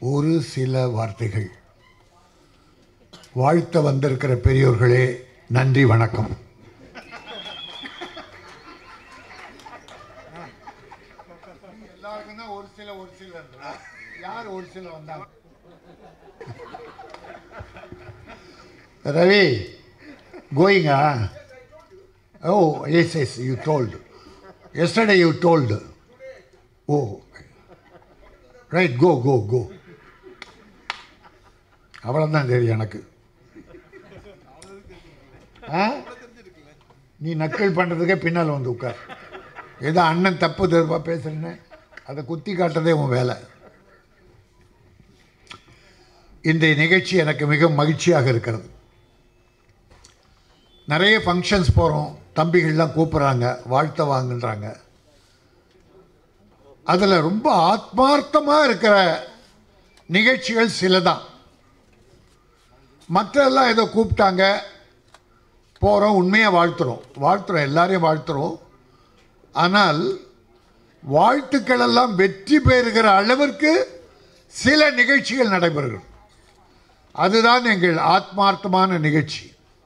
ஒரு சில வார்த்தைகள் வாழ்த்த வந்திருக்கிற பெரியோர்களே நன்றி வணக்கம் எல்லாருக்கும் தான் ஒரு சில ஒரு சில யார் ஒரு சில வந்தாங்க ரவி கோயிங்கா oh yes yes you told yesterday you told oh right go go go அவ்வளோதான் தெரியும் எனக்கு ஆ நீ நக்கல் பண்ணுறதுக்கே பின்னால் வந்து உட்கார் ஏதோ அண்ணன் தப்பு தருப்பா பேசுறேன்னு அதை குத்தி காட்டுறதே உன் வேலை இன்றைய நிகழ்ச்சி எனக்கு மிக மகிழ்ச்சியாக இருக்கிறது நிறைய ஃபங்க்ஷன்ஸ் போகிறோம் தம்பிகள்லாம் கூப்பிட்றாங்க வாழ்த்த வாங்குன்றாங்க அதில் ரொம்ப ஆத்மார்த்தமாக இருக்கிற நிகழ்ச்சிகள் சில தான் மற்றெல்லாம் ஏதோ கூப்பிட்டாங்க போகிறோம் உண்மையாக வாழ்த்துறோம் வாழ்த்துறோம் எல்லாரையும் வாழ்த்துறோம் ஆனால் வாழ்த்துக்கள் எல்லாம் வெற்றி பெறுகிற அளவிற்கு சில நிகழ்ச்சிகள் நடைபெறுகிறது அதுதான் எங்கள் ஆத்மார்த்தமான நிகழ்ச்சி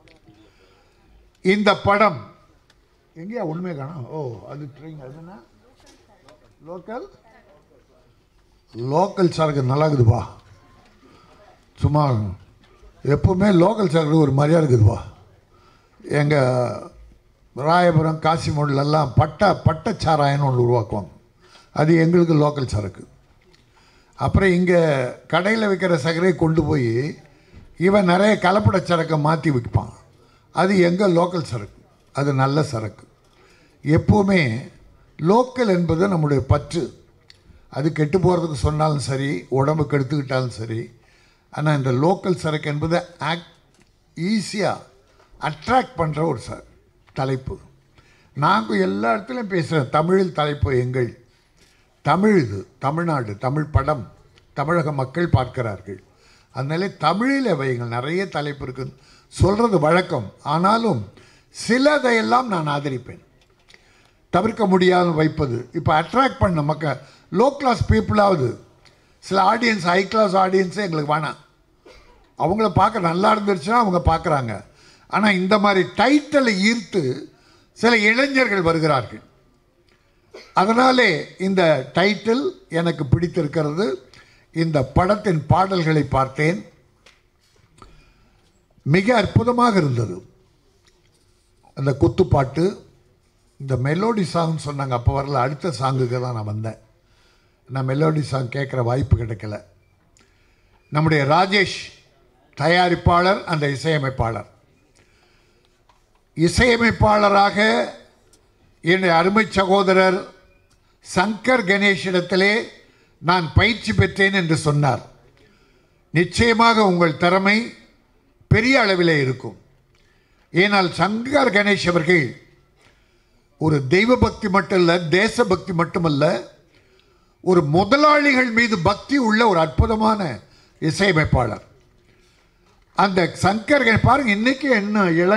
இந்த படம் எங்கேயா உண்மை காணும் ஓ அது ட்ரெயின் அதுனா லோக்கல் லோக்கல் சரக்கு நல்லா இருக்குதுப்பா சும்மா எப்பவுமே லோக்கல் சரக்கு ஒரு மரியாதை இருக்குதுப்பா எங்கள் ராயபுரம் காசிமோட்லெல்லாம் பட்டை பட்டை சாராயம்னு ஒன்று உருவாக்குவாங்க அது எங்களுக்கு லோக்கல் சரக்கு அப்புறம் இங்கே கடையில் விற்கிற சர்க்கரையை கொண்டு போய் இவன் நிறைய கலப்பட சரக்கை மாற்றி விற்பான் அது எங்கள் லோக்கல் சரக்கு அது நல்ல சரக்கு எப்போவுமே லோக்கல் என்பது நம்முடைய பற்று அது கெட்டு போகிறதுக்கு சொன்னாலும் சரி உடம்புக்கு எடுத்துக்கிட்டாலும் சரி ஆனால் இந்த லோக்கல் சரக்கு என்பது ஆக் ஈஸியாக அட்ராக்ட் பண்ணுற ஒரு ச தலைப்பு நாங்கள் எல்லா இடத்துலையும் பேசுகிறேன் தமிழில் தலைப்பு எங்கள் தமிழ் இது தமிழ்நாடு தமிழ் படம் தமிழக மக்கள் பார்க்கிறார்கள் அதனால தமிழில் வையுங்கள் நிறைய தலைப்பு இருக்குன்னு சொல்கிறது வழக்கம் ஆனாலும் சிலதையெல்லாம் நான் ஆதரிப்பேன் தவிர்க்க முடியாமல் வைப்பது இப்போ அட்ராக்ட் பண்ண மக்கள் லோ கிளாஸ் பீப்புளாவது சில ஆடியன்ஸ் ஹை கிளாஸ் ஆடியன்ஸே எங்களுக்கு வேணாம் அவங்கள பார்க்க நல்லா இருந்துருச்சுன்னா அவங்க பார்க்குறாங்க ஆனால் இந்த மாதிரி டைட்டிலை ஈர்த்து சில இளைஞர்கள் வருகிறார்கள் அதனாலே இந்த டைட்டில் எனக்கு பிடித்திருக்கிறது இந்த படத்தின் பாடல்களை பார்த்தேன் மிக அற்புதமாக இருந்தது அந்த குத்துப்பாட்டு இந்த மெலோடி சாங் சொன்னாங்க அப்போ வரல அடுத்த சாங்குக்கு தான் நான் வந்தேன் நான் மெலோடி சாங் கேட்குற வாய்ப்பு கிடைக்கல நம்முடைய ராஜேஷ் தயாரிப்பாளர் அந்த இசையமைப்பாளர் இசையமைப்பாளராக என்னுடைய அருமை சகோதரர் சங்கர் கணேஷிடத்திலே நான் பயிற்சி பெற்றேன் என்று சொன்னார் நிச்சயமாக உங்கள் திறமை பெரிய அளவிலே இருக்கும் ஏனால் சங்கர் கணேஷ் அவர்கள் ஒரு தெய்வ பக்தி மட்டும் இல்லை தேசபக்தி மட்டுமல்ல ஒரு முதலாளிகள் மீது பக்தி உள்ள ஒரு அற்புதமான இசையமைப்பாளர் அந்த சங்கர் கணேஷ் பாருங்க இன்னைக்கு என்ன இள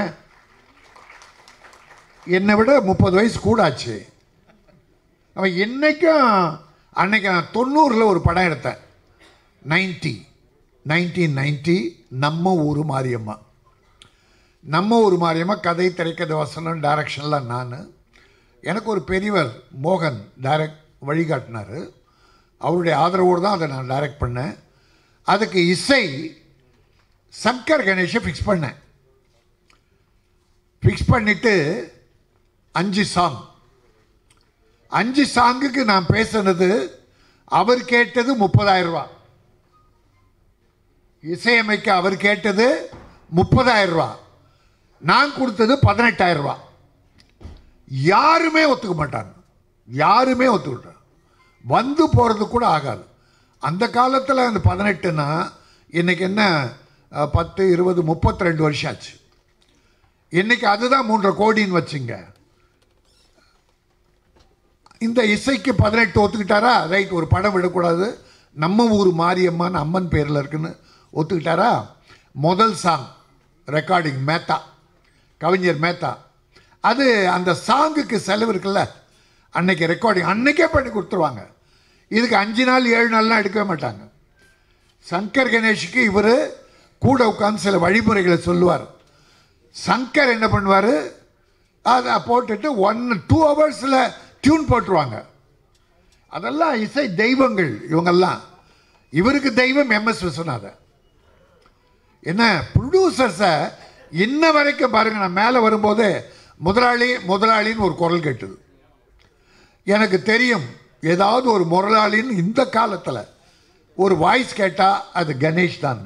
என்னை விட முப்பது வயசு கூடாச்சு அவன் என்னைக்கும் அன்னைக்கு நான் தொண்ணூறில் ஒரு படம் எடுத்தேன் நைன்டி நைன்டீன் நைன்டி நம்ம ஊர் மாரியம்மா நம்ம ஊர் மாரியம்மா கதை திரைக்கதை வசனம் டைரக்ஷன்லாம் நான் எனக்கு ஒரு பெரியவர் மோகன் டைரக்ட் வழிகாட்டினார் அவருடைய ஆதரவோடு தான் அதை நான் டைரக்ட் பண்ணேன் அதுக்கு இசை சங்கர் கணேஷை ஃபிக்ஸ் பண்ணேன் ஃபிக்ஸ் பண்ணிவிட்டு அஞ்சு சாங் அஞ்சு சாங்குக்கு நான் பேசுனது அவர் கேட்டது முப்பதாயிரம் ரூபா இசையமைக்க அவர் கேட்டது முப்பதாயிரம் ரூபா நான் கொடுத்தது பதினெட்டாயிரம் ரூபா யாருமே ஒத்துக்க மாட்டாங்க யாருமே ஒத்துக்கிட்டாங்க வந்து போகிறது கூட ஆகாது அந்த காலத்தில் அந்த பதினெட்டுனா இன்னைக்கு என்ன அஹ், பத்து இருபது முப்பத்தி ரெண்டு வருஷம் ஆச்சு இன்னைக்கு அதுதான் மூன்றரை கோடின்னு வச்சுங்க இந்த இசைக்கு பதினெட்டு ஒத்துக்கிட்டாரா ரைட் ஒரு படம் விடக்கூடாது நம்ம ஊர் மாரியம்மன் அம்மன் பேரில் இருக்குன்னு ஒத்துக்கிட்டாரா முதல் சாங் ரெக்கார்டிங் மேத்தா கவிஞர் மேத்தா அது அந்த சாங்குக்கு செலவு இருக்குல்ல அன்னைக்கு ரெக்கார்டிங் அன்னைக்கே பண்ணி கொடுத்துருவாங்க இதுக்கு அஞ்சு நாள் ஏழு நாள்லாம் எடுக்கவே மாட்டாங்க சங்கர் கணேஷுக்கு இவர் கூட உட்கார்ந்து சில வழிமுறைகளை சொல்லுவார் சங்கர் என்ன பண்ணுவார் அதை போட்டுட்டு ஒன் டூ ஹவர்ஸில் டியூன் போட்டுருவாங்க அதெல்லாம் இசை தெய்வங்கள் இவங்கெல்லாம் இவருக்கு தெய்வம் எம்எஸ் விஸ்வநாதன் என்ன ப்ரொடியூசர்ஸை இன்ன வரைக்கும் பாருங்க நான் மேலே வரும்போது முதலாளி முதலாளின்னு ஒரு குரல் கேட்டுது எனக்கு தெரியும் ஏதாவது ஒரு முதலாளின்னு இந்த காலத்தில் ஒரு வாய்ஸ் கேட்டால் அது கணேஷ் தான்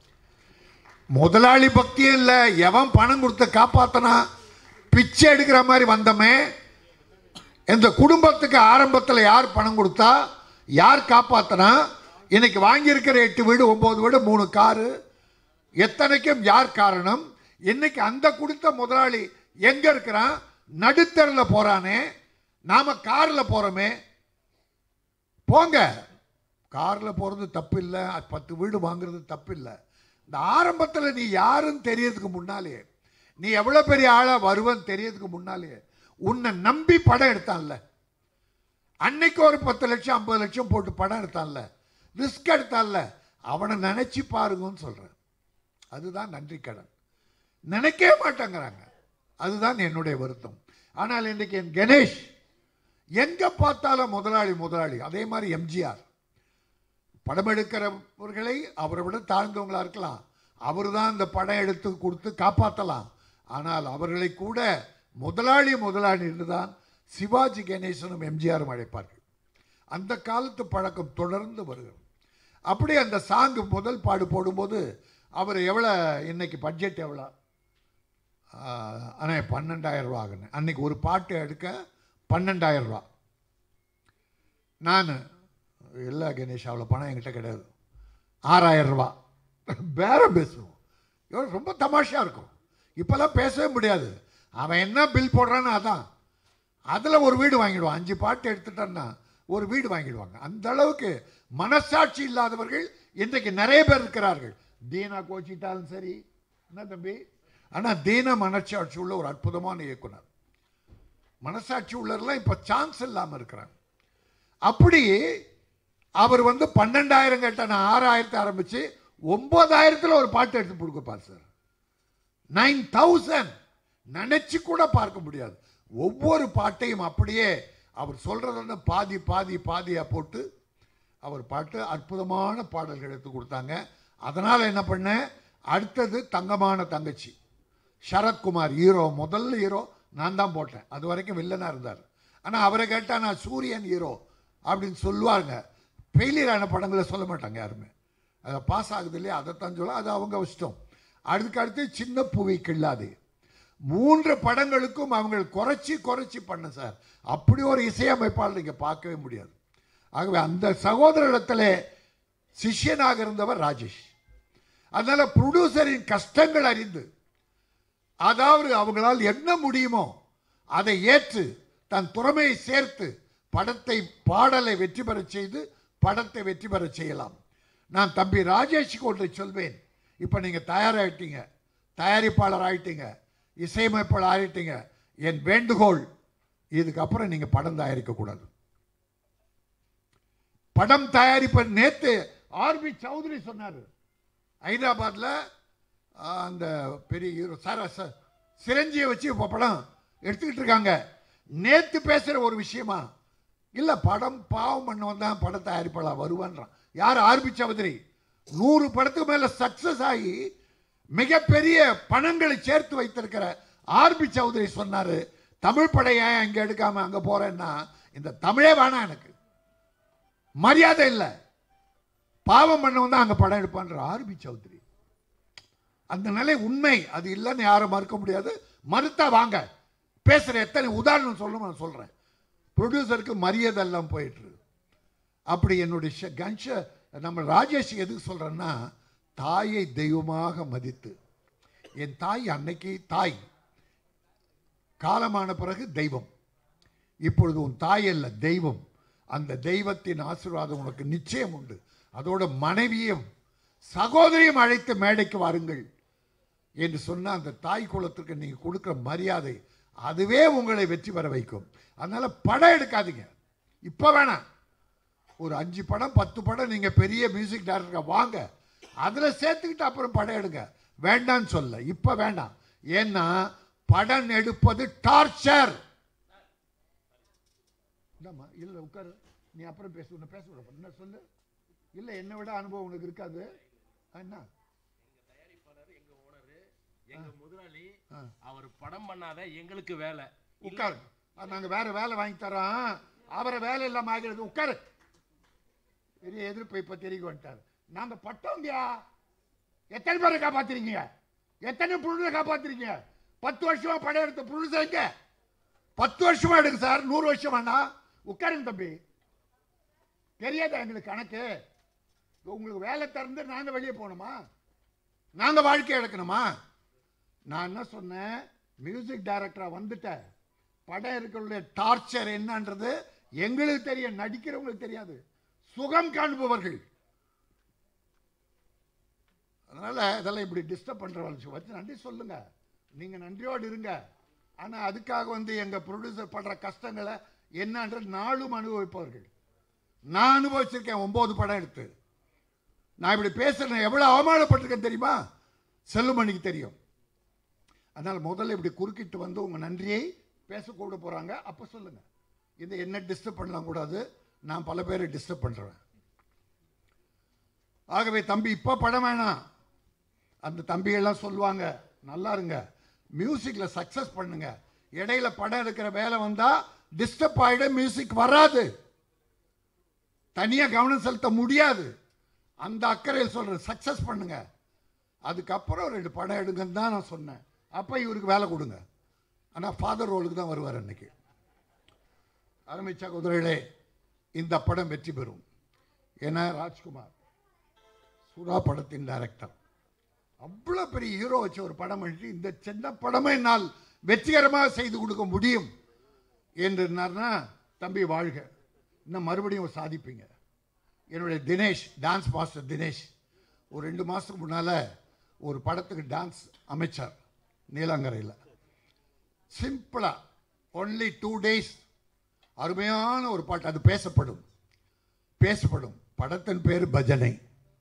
முதலாளி பக்தியும் இல்லை எவன் பணம் கொடுத்து காப்பாத்தனா பிச்சை எடுக்கிற மாதிரி வந்தமே இந்த குடும்பத்துக்கு ஆரம்பத்தில் யார் பணம் கொடுத்தா யார் காப்பாத்தனா இன்னைக்கு வாங்கியிருக்கிற எட்டு வீடு ஒன்பது வீடு மூணு காரு எத்தனைக்கும் யார் காரணம் இன்னைக்கு அந்த கொடுத்த முதலாளி எங்க இருக்கிறான் நடுத்தரில் போறானே நாம கார்ல போறோமே போங்க கார்ல போறது தப்பு இல்லை பத்து வீடு வாங்குறது தப்பு இல்லை இந்த ஆரம்பத்தில் நீ யாருன்னு தெரியறதுக்கு முன்னாலே நீ எவ்வளவு பெரிய ஆளா வருவன்னு தெரியறதுக்கு முன்னாலே உன்னை நம்பி படம் எடுத்தான்ல அன்னைக்கு ஒரு பத்து லட்சம் ஐம்பது லட்சம் போட்டு படம் எடுத்தான்ல ரிஸ்க் எடுத்தான்ல அவனை நினைச்சு பாருங்கன்னு சொல்றேன் அதுதான் நன்றி கடன் நினைக்கவே மாட்டேங்கிறாங்க அதுதான் என்னுடைய வருத்தம் ஆனால் இன்றைக்கு என் கணேஷ் எங்க பார்த்தாலும் முதலாளி முதலாளி அதே மாதிரி எம்ஜிஆர் படம் எடுக்கிறவர்களை அவரை விட தாழ்ந்தவங்களா இருக்கலாம் அவர் தான் இந்த படம் எடுத்து கொடுத்து காப்பாற்றலாம் ஆனால் அவர்களை கூட முதலாளி முதலாளி என்று தான் சிவாஜி கணேசனும் எம்ஜிஆரும் அழைப்பார்கள் அந்த காலத்து பழக்கம் தொடர்ந்து வருகிறது அப்படி அந்த சாங்கு முதல் பாடு போடும்போது அவர் எவ்வளோ இன்னைக்கு பட்ஜெட் எவ்வளோ ஆனால் பன்னெண்டாயிரம் ரூபா ஆகுன்னு அன்னைக்கு ஒரு பாட்டு எடுக்க பன்னெண்டாயிரம் ரூபா நான் இல்லை கணேஷ் அவ்வளோ பணம் என்கிட்ட கிடையாது ஆறாயிரம் ரூபா பேரம் பேசுவோம் இவ்வளோ ரொம்ப தமாஷாக இருக்கும் இப்போல்லாம் பேசவே முடியாது அவன் என்ன பில் போடுறான்னு அதான் அதில் ஒரு வீடு வாங்கிடுவான் அஞ்சு பாட்டு எடுத்துட்டான்னா ஒரு வீடு வாங்கிடுவாங்க அந்த அளவுக்கு மனசாட்சி இல்லாதவர்கள் இன்றைக்கு நிறைய பேர் இருக்கிறார்கள் தீனா கோச்சிட்டாலும் சரி என்ன தம்பி ஆனால் தீன மனசாட்சி உள்ள ஒரு அற்புதமான இயக்குனர் மனசாட்சி உள்ளவரெல்லாம் இப்போ சான்ஸ் இல்லாமல் இருக்கிறாங்க அப்படி அவர் வந்து பன்னெண்டாயிரம் கேட்ட நான் ஆறாயிரத்தை ஆரம்பிச்சு ஒன்பதாயிரத்தில் ஒரு பாட்டு எடுத்து கொடுப்பார் சார் நைன் தௌசண்ட் நினைச்சு கூட பார்க்க முடியாது ஒவ்வொரு பாட்டையும் அப்படியே அவர் சொல்றது வந்து பாதி பாதி பாதியா போட்டு அவர் பாட்டு அற்புதமான பாடல்கள் எடுத்து கொடுத்தாங்க அதனால என்ன பண்ணேன் அடுத்தது தங்கமான தங்கச்சி சரத்குமார் ஹீரோ முதல் ஹீரோ நான் தான் போட்டேன் அது வரைக்கும் வில்லனா இருந்தார் ஆனால் அவரை கேட்டால் நான் சூரியன் ஹீரோ அப்படின்னு சொல்லுவாங்க ஃபெயிலியர் ஆன படங்களை சொல்ல மாட்டாங்க யாருமே அதை பாஸ் ஆகுது இல்லையா அதைத்தான் சொல்ல அது அவங்க இஷ்டம் அதுக்கு அடுத்து சின்ன புவி கிள்ளாது மூன்று படங்களுக்கும் அவங்க குறைச்சி குறைச்சி பண்ண சார் அப்படி ஒரு இசையமைப்பாளர் நீங்க பார்க்கவே முடியாது ஆகவே அந்த சகோதரிடத்திலே சிஷ்யனாக இருந்தவர் ராஜேஷ் அதனால ப்ரொடியூசரின் கஷ்டங்கள் அறிந்து அதாவது அவங்களால் என்ன முடியுமோ அதை ஏற்று தன் திறமையை சேர்த்து படத்தை பாடலை வெற்றி பெறச் செய்து படத்தை வெற்றி பெறச் செய்யலாம் நான் தம்பி ராஜேஷுக்கு ஒன்றை சொல்வேன் இப்போ நீங்கள் தயாராகிட்டீங்க தயாரிப்பாளர் ஆயிட்டீங்க இசையமைப்பாளர் ஆயிட்டீங்க என் வேண்டுகோள் இதுக்கப்புறம் நீங்கள் படம் தயாரிக்கக்கூடாது படம் தயாரிப்ப நேத்து ஆர்பி சௌத்ரி சொன்னார் ஹைதராபாத்ல ஆ, அந்த பெரிய ஹீரோ சார் சார் சிரஞ்சியை வச்சு இப்போ படம் எடுத்துக்கிட்டு இருக்காங்க நேத்து பேசுற ஒரு விஷயமா இல்ல படம் பாவம் பண்ண வந்தான் படம் தயாரிப்பாளா வருவான்றான் யார் ஆர்பி சௌத்ரி நூறு படத்துக்கு மேல சக்சஸ் ஆகி மிகப்பெரிய பணங்களை சேர்த்து வைத்திருக்கிற ஆர்பி சௌத்ரி சொன்னாரு தமிழ் படம் ஏன் அங்க எடுக்காம அங்க போறேன்னா இந்த தமிழே வேணாம் எனக்கு மரியாதை இல்லை பாவம் பண்ணவன் தான் அங்க படம் எடுப்பான்ற ஆர்பி சௌத்ரி அந்த நிலை உண்மை அது இல்லைன்னு யாரும் மறுக்க முடியாது மறுத்தா வாங்க பேசுற எத்தனை உதாரணம் சொல்லணும் நான் சொல்றேன் ப்ரொடியூசருக்கு மரியாதை எல்லாம் போயிட்டு இருக்கு. அப்படி என்னுடைய ஷ- கன்ஷ நம்ம ராஜேஷ் எதுக்கு சொல்றேன்னா தாயை தெய்வமாக மதித்து என் தாய் அன்னைக்கு தாய் காலமான பிறகு தெய்வம் இப்பொழுது உன் தாய் அல்ல தெய்வம் அந்த தெய்வத்தின் ஆசீர்வாதம் உனக்கு நிச்சயம் உண்டு அதோட மனைவியும் சகோதரியும் அழைத்து மேடைக்கு வாருங்கள் என்று சொன்ன அந்த தாய் குலத்திற்கு நீங்க கொடுக்கிற மரியாதை அதுவே உங்களை வெற்றி பெற வைக்கும் அதனால படம் எடுக்காதீங்க இப்ப வேணாம் ஒரு அஞ்சு படம் பத்து படம் நீங்கள் பெரிய மியூசிக் டைரக்டராக வாங்க அதில் சேர்த்துக்கிட்டு அப்புறம் படம் எடுங்க வேண்டான்னு சொல்ல இப்போ வேண்டாம் ஏன்னா படம் எடுப்பது டார்ச்சர் என்னம்மா இல்லை உட்காரு நீ அப்புறம் பேசு உன்னை பேச விட என்ன சொல்லு இல்லை என்னை விட அனுபவம் உனக்கு இருக்காது ஆ, என்ன தயாரிப்பாளர் எங்க ஓனரு எங்க முதலாளி ஆ. அவர் படம் பண்ணாத எங்களுக்கு வேலை உட்காரு அது நாங்கள் வேற வேலை வாங்கி தரோம் அவரை வேலை இல்லாமல் ஆகிறது உட்காரு பெரிய எதிர்ப்பு இப்போ தெரிய வந்துட்டார் நாங்கள் பட்டோங்கயா எத்தனை பேரை காப்பாத்துறீங்க எத்தனை புழுதை காப்பாத்துறீங்க பத்து வருஷமா படம் எடுத்த புழுதைங்க பத்து வருஷமா எடுங்க சார் நூறு வருஷம் வேணாம் உட்காருங்க தம்பி தெரியாதா எங்களுக்கு கணக்கு உங்களுக்கு வேலை திறந்து நாங்கள் வெளியே போகணுமா நாங்கள் வாழ்க்கை எடுக்கணுமா நான் என்ன சொன்னேன் மியூசிக் டைரக்டராக வந்துட்டேன் படம் இருக்கிற டார்ச்சர் என்னன்றது எங்களுக்கு தெரியும் நடிக்கிறவங்களுக்கு தெரியாது சுகம் காண்பவர்கள் அதனால இதெல்லாம் இப்படி டிஸ்டர்ப் பண்றவங்க வச்சு நன்றி சொல்லுங்க நீங்க நன்றியோடு இருங்க ஆனா அதுக்காக வந்து எங்க ப்ரொடியூசர் படுற கஷ்டங்களை என்னன்றது நாளும் அனுபவிப்பவர்கள் நான் அனுபவிச்சிருக்கேன் ஒன்பது படம் எடுத்து நான் இப்படி பேசுறேன் எவ்வளவு அவமானப்பட்டிருக்கேன் தெரியுமா செல்லுமணிக்கு தெரியும் அதனால முதல்ல இப்படி குறுக்கிட்டு வந்து உங்க நன்றியை பேசக்கூட போறாங்க அப்ப சொல்லுங்க இது என்ன டிஸ்டர்ப் பண்ணலாம் கூடாது நான் பல பேரை டிஸ்டர்ப் பண்றேன் ஆகவே தம்பி இப்ப படம் வேணாம் அந்த தம்பிகள்லாம் சொல்லுவாங்க நல்லா இருங்க மியூசிக்ல சக்சஸ் பண்ணுங்க இடையில படம் எடுக்கிற வேலை வந்தா டிஸ்டர்ப் ஆயிட மியூசிக் வராது தனியா கவனம் செலுத்த முடியாது அந்த அக்கறையில் சொல்றேன் சக்சஸ் பண்ணுங்க அதுக்கப்புறம் ரெண்டு படம் எடுங்கன்னு தான் நான் சொன்னேன் அப்போ இவருக்கு வேலை கொடுங்க ஆனால் ஃபாதர் ரோலுக்கு தான் வருவார் அன்னைக்கு அருமை சகோதரர்களே இந்த படம் வெற்றி பெறும் ஏன்னா ராஜ்குமார் சுறா படத்தின் டைரக்டர் அவ்வளோ பெரிய ஹீரோ வச்ச ஒரு படம் பண்ணிட்டு இந்த சின்ன படமே என்னால் வெற்றிகரமாக செய்து கொடுக்க முடியும் என்றுனார்னா தம்பி வாழ்க இன்னும் மறுபடியும் சாதிப்பீங்க என்னுடைய தினேஷ் டான்ஸ் மாஸ்டர் தினேஷ் ஒரு ரெண்டு மாதத்துக்கு முன்னால் ஒரு படத்துக்கு டான்ஸ் அமைச்சார் நீலாங்கரையில் சிம்பிளாக ஒன்லி டூ டேஸ் அருமையான ஒரு பாட்டு அது பேசப்படும் பேசப்படும் படத்தின் பேர் பஜனை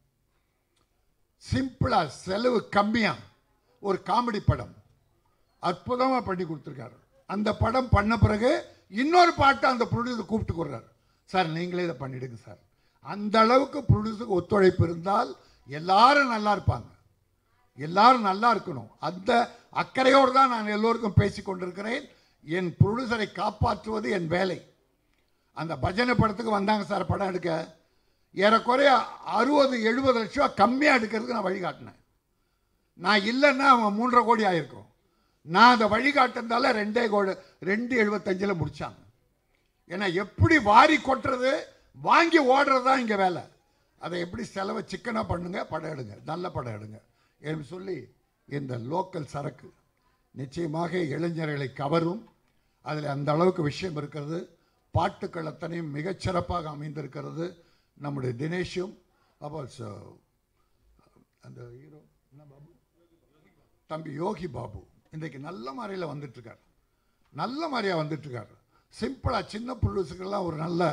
சிம்பிளா செலவு கம்மியா ஒரு காமெடி படம் அற்புதமா பண்ணி கொடுத்துருக்காரு அந்த படம் பண்ண பிறகு இன்னொரு பாட்டை அந்த ப்ரொடியூசர் கூப்பிட்டு கொடுறாரு சார் நீங்களே இதை பண்ணிடுங்க சார் அந்த அளவுக்கு ப்ரொடியூசருக்கு ஒத்துழைப்பு இருந்தால் எல்லாரும் நல்லா இருப்பாங்க எல்லாரும் நல்லா இருக்கணும் அந்த அக்கறையோடு தான் நான் எல்லோருக்கும் பேசிக் கொண்டிருக்கிறேன் என் ப்ரொடியூசரை காப்பாற்றுவது என் வேலை அந்த பஜனை படத்துக்கு வந்தாங்க சார் படம் எடுக்க ஏறக்குறைய அறுபது எழுபது லட்ச ரூபா கம்மியாக எடுக்கிறதுக்கு நான் வழிகாட்டினேன் நான் இல்லைன்னா அவன் மூன்றரை கோடி ஆயிருக்கும் நான் அதை வழிகாட்டினதால ரெண்டே கோடி ரெண்டு எழுபத்தஞ்சில் முடிச்சாங்க ஏன்னா எப்படி வாரி கொட்டுறது வாங்கி ஓடுறது தான் இங்கே வேலை அதை எப்படி செலவை சிக்கனாக பண்ணுங்க படம் எடுங்க நல்ல படம் எடுங்க என்று சொல்லி இந்த லோக்கல் சரக்கு நிச்சயமாக இளைஞர்களை கவரும் அதில் அந்த அளவுக்கு விஷயம் இருக்கிறது பாட்டுக்கள் அத்தனையும் மிகச்சிறப்பாக அமைந்திருக்கிறது நம்முடைய தினேஷும் அப்போ ச- அந்த ஹீரோ என்ன பாபு தம்பி யோகி பாபு இன்றைக்கு நல்ல மாதிரியில் வந்துட்டுருக்கார் நல்ல மாதிரியாக வந்துட்டுருக்கார் சிம்பிளாக சின்ன ப்ரொடியூசருக்கெல்லாம் ஒரு நல்ல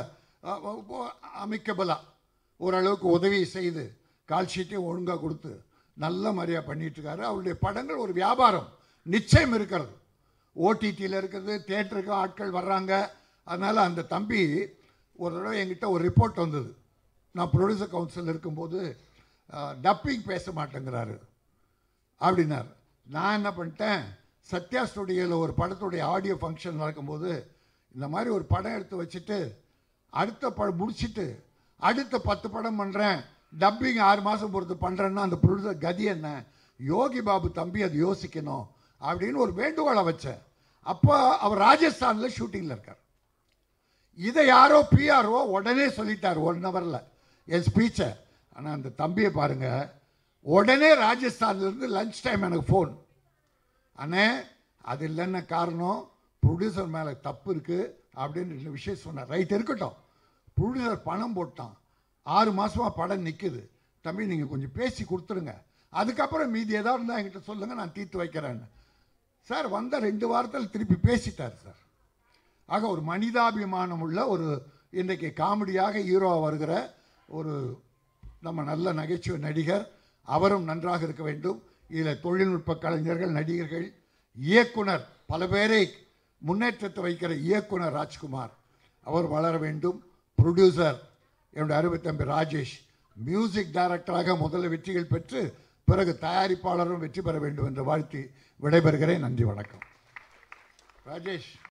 அமைக்கபலாக ஓரளவுக்கு உதவி செய்து கால் ஷீட்டையும் ஒழுங்காக கொடுத்து நல்ல மாதிரியாக பண்ணிட்டுருக்காரு அவருடைய படங்கள் ஒரு வியாபாரம் நிச்சயம் இருக்கிறது ஓடிடியில் இருக்கிறது தேட்டருக்கு ஆட்கள் வர்றாங்க அதனால் அந்த தம்பி ஒரு தடவை என்கிட்ட ஒரு ரிப்போர்ட் வந்தது நான் ப்ரொடியூசர் கவுன்சில் இருக்கும்போது டப்பிங் பேச மாட்டேங்கிறாரு அப்படின்னார் நான் என்ன பண்ணிட்டேன் சத்யா ஸ்டுடியோவில் ஒரு படத்துடைய ஆடியோ ஃபங்க்ஷன் நடக்கும்போது இந்த மாதிரி ஒரு படம் எடுத்து வச்சுட்டு அடுத்த படம் முடிச்சிட்டு அடுத்த பத்து படம் பண்ணுறேன் டப்பிங் ஆறு மாதம் பொறுத்து பண்ணுறேன்னா அந்த ப்ரொடியூசர் கதி என்ன யோகி பாபு தம்பி அது யோசிக்கணும் அப்படின்னு ஒரு வேண்டுகோளை வச்சேன் அப்போ அவர் ராஜஸ்தானில் ஷூட்டிங்கில் இருக்கார் இதை யாரோ பிஆர்ஓ உடனே சொல்லிட்டார் ஒன் ஹவரில் என் ஸ்பீச்சை ஆனால் அந்த தம்பியை பாருங்க உடனே ராஜஸ்தான்லேருந்து லஞ்ச் டைம் எனக்கு ஃபோன் அண்ணே அது இல்லைன்னு காரணம் ப்ரொடியூசர் மேலே தப்பு இருக்குது அப்படின்னு ரெண்டு விஷயம் சொன்னார் ரைட் இருக்கட்டும் ப்ரொடியூசர் பணம் போட்டான் ஆறு மாசமா படம் நிற்குது தம்பி நீங்கள் கொஞ்சம் பேசி கொடுத்துருங்க அதுக்கப்புறம் மீதி ஏதாவது இருந்தால் என்கிட்ட சொல்லுங்கள் நான் தீர்த்து வைக்கிறேன்னு சார் வந்த ரெண்டு வாரத்தில் திருப்பி பேசிட்டார் சார் ஆக ஒரு மனிதாபிமானம் உள்ள ஒரு இன்றைக்கு காமெடியாக ஹீரோவாக வருகிற ஒரு நம்ம நல்ல நகைச்சுவை நடிகர் அவரும் நன்றாக இருக்க வேண்டும் இதில் தொழில்நுட்ப கலைஞர்கள் நடிகர்கள் இயக்குனர் பல பேரை முன்னேற்றத்தை வைக்கிற இயக்குனர் ராஜ்குமார் அவர் வளர வேண்டும் ப்ரொடியூசர் என்னுடைய அருமை தம்பி ராஜேஷ் மியூசிக் டைரக்டராக முதல்ல வெற்றிகள் பெற்று பிறகு தயாரிப்பாளரும் வெற்றி பெற வேண்டும் என்று வாழ்த்தி விடைபெறுகிறேன் நன்றி வணக்கம் ராஜேஷ்